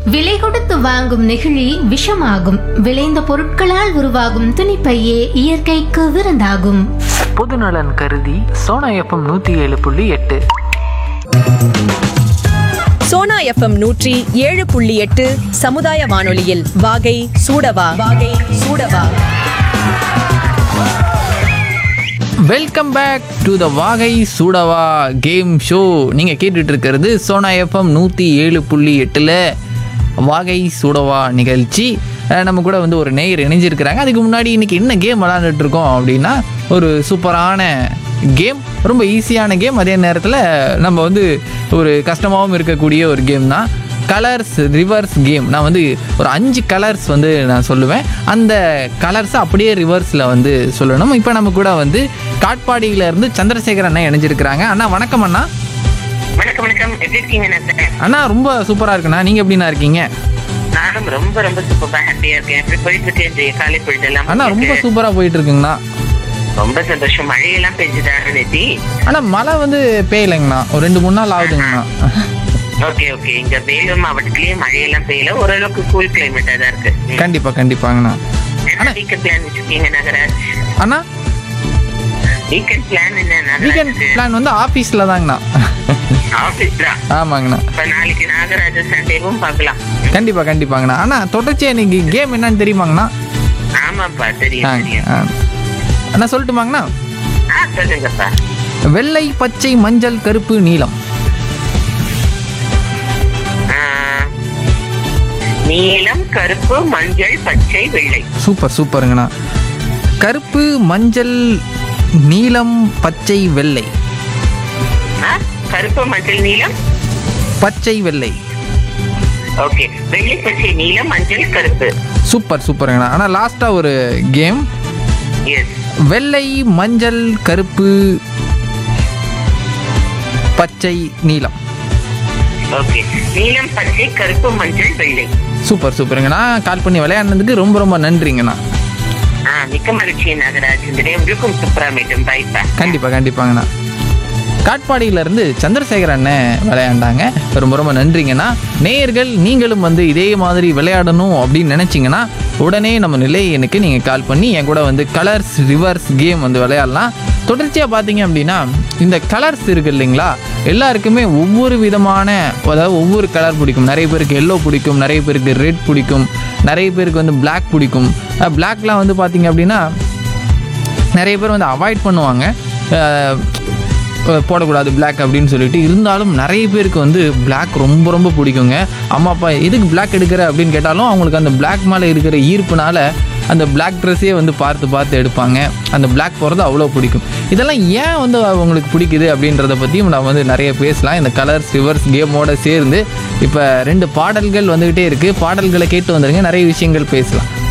விலை கொடுத்து வாங்கும் நெகிழி விஷமாகும் விளைந்த பொருட்களால் உருவாகும் துணிப்பையே இயற்கைக்கு விருந்தாகும் பொதுநலன் கருதி சோனா எஃப்எம் நூற்றி ஏழு புள்ளி எட்டு சோனா எஃப்எம் நூற்றி ஏழு புள்ளி எட்டு சமுதாய வானொலியில் வாகை சூடவா வாகை சூடவா வெல்கம் பேக் டு த வாகை சூடவா கேம் ஷோ நீங்கள் கேட்டுட்டு இருக்கிறது சோனா எஃப்எம் நூற்றி ஏழு புள்ளி எட்டில் வாகை சூடவா நிகழ்ச்சி அஹ் நம்ம கூட வந்து ஒரு நேயர் இணைஞ்சிருக்கிறாங்க அதுக்கு முன்னாடி இன்னைக்கு என்ன கேம் விளாண்டுட்டு இருக்கோம் அப்படின்னா ஒரு சூப்பரான கேம் ரொம்ப ஈஸியான கேம் அதே நேரத்தில் நம்ம வந்து ஒரு கஷ்டமாகவும் இருக்கக்கூடிய ஒரு கேம் தான் கலர்ஸ் ரிவர்ஸ் கேம் நான் வந்து ஒரு அஞ்சு கலர்ஸ் வந்து நான் சொல்லுவேன் அந்த கலர்ஸை அப்படியே ரிவர்ஸில் வந்து சொல்லணும் இப்போ நம்ம கூட வந்து காட்பாடியில இருந்து சந்திரசேகர் அண்ணா இணைஞ்சிருக்கிறாங்க அண்ணா வணக்கம் அண்ணா வணக்கம் வணக்கம் எப்படி இருக்கீங்க நான் அண்ணா ரொம்ப சூப்பராக இருக்குண்ணா நீங்கள் எப்படிண்ணா இருக்கீங்க நானும் ரொம்ப ரொம்ப சூப்பரா ஹாப்பியா இருக்கேன் எப்படி போயிட்டு இருக்கு இந்த காலை பொழுதெல்லாம் அண்ணா ரொம்ப உங்களுக்கு? சூப்பராக போயிட்டு இருக்குங்கண்ணா ரொம்ப சந்தோஷம் மழையெல்லாம் பெஞ்சுதான் நேத்தி அண்ணா மழை வந்து பெய்யலைங்கண்ணா ஒரு ரெண்டு மூணு நாள் ஆகுதுங்கண்ணா ஓகே ஓகே இங்க வேலூர் மாவட்டத்திலேயே மழையெல்லாம் பெய்யல ஓரளவுக்கு கூல் கிளைமேட்டா தான் இருக்கு ம். கண்டிப்பாக கண்டிப்பாங்கண்ணா என்ன வீக்கெண்ட் பிளான் வச்சிருக்கீங்க நகராஜ் அண்ணா வீக்கெண்ட் பிளான் என்ன வீக்கெண்ட் நகராஜ் பிளான் வந்து ஆஃபீஸில் தாங்கண்ணா ஆபீஸ் தான் ஆமாங்கண்ணா இப்ப நாளைக்கு நாகராஜ சண்டேவும் பார்க்கலாம் கண்டிப்பாக கண்டிப்பாங்கண்ணா அண்ணா தொடர்ச்சியாக இன்னைக்கு கேம் என்னன்னு தெரியுமாங்கண்ணா ஆமாப்பா ஆ, தெரியும் தெரியும் ஆ. அண்ணா சொல்லட்டுமாங்கண்ணா ஆ சொல்லுங்கப்பா வெள்ளை பச்சை மஞ்சள் கருப்பு நீலம் ஆ, நீலம் கருப்பு மஞ்சள் பச்சை வெள்ளை சூப்பர் சூப்பருங்கண்ணா கருப்பு மஞ்சள் நீலம் பச்சை வெள்ளை ஆ, கருப்பு மஞ்சள் நீலம் பச்சை வெள்ளை ஓகே வெள்ளை பச்சை நீலம் மஞ்சள் கருப்பு சூப்பர் சூப்பருங்கண்ணா ஆனால் லாஸ்ட்டாக ஒரு கேம் எஸ் வெள்ளை மஞ்சள் கருப்பு பச்சை நீலம் ஓகே நீலம் பச்சை கருப்பு மஞ்சள் வெள்ளை சூப்பர் சூப்பருங்கண்ணா கால் பண்ணி விளையாடுனதுக்கு ரொம்ப ரொம்ப நன்றிங்கண்ணா ஆ மிக்க மகிழ்ச்சி நாகராஜ் இந்த டே உங்களுக்கும் சூப்பரா மீட்டும் பாய்ப்பா கண்டிப்பாக கண்டிப்பாங்கண்ணா காட்பாடியிலேருந்து சந்திரசேகர் அண்ணன் விளையாண்டாங்க ரொம்ப ரொம்ப நன்றிங்கண்ணா நேயர்கள் நீங்களும் வந்து இதே மாதிரி விளையாடணும் அப்படின்னு நினச்சிங்கன்னா உடனே நம்ம நிலை எனக்கு நீங்கள் கால் பண்ணி என் கூட வந்து கலர்ஸ் ரிவர்ஸ் கேம் வந்து விளையாடலாம் தொடர்ச்சியாக பார்த்தீங்க அப்படின்னா இந்த கலர்ஸ் இருக்கு இல்லைங்களா எல்லாருக்குமே ஒவ்வொரு விதமான அதாவது ஒவ்வொரு கலர் பிடிக்கும் நிறைய பேருக்கு எல்லோ பிடிக்கும் நிறைய பேருக்கு ரெட் பிடிக்கும் நிறைய பேருக்கு வந்து Black பிடிக்கும் பிளாக்லாம் வந்து பார்த்தீங்க அப்படின்னா நிறைய பேர் வந்து அவாய்ட் பண்ணுவாங்க அஹ், அஹ், போடக்கூடாது Black அப்படின்னு சொல்லிட்டு இருந்தாலும் நிறைய பேருக்கு வந்து Black ரொம்ப ரொம்ப பிடிக்குங்க அம்மா அப்பா எதுக்கு Black எடுக்கிற அப்படின்னு கேட்டாலும் அவங்களுக்கு அந்த Black மேலே இருக்கிற ஈர்ப்புனால அந்த Black ட்ரெஸ்ஸே வந்து பார்த்து பார்த்து எடுப்பாங்க அந்த Black போகிறது அவ்வளோ பிடிக்கும் இதெல்லாம் ஏன் வந்து அவங்களுக்கு பிடிக்குது அப்படின்றத பற்றியும் நம்ம வந்து நிறைய பேசலாம் இந்த கலர்ஸ் ரிவர்ஸ் கேமோட சேர்ந்து இப்போ ரெண்டு பாடல்கள் வந்துக்கிட்டே இருக்குது பாடல்களை கேட்டு வந்துருங்க நிறைய விஷயங்கள் பேசலாம்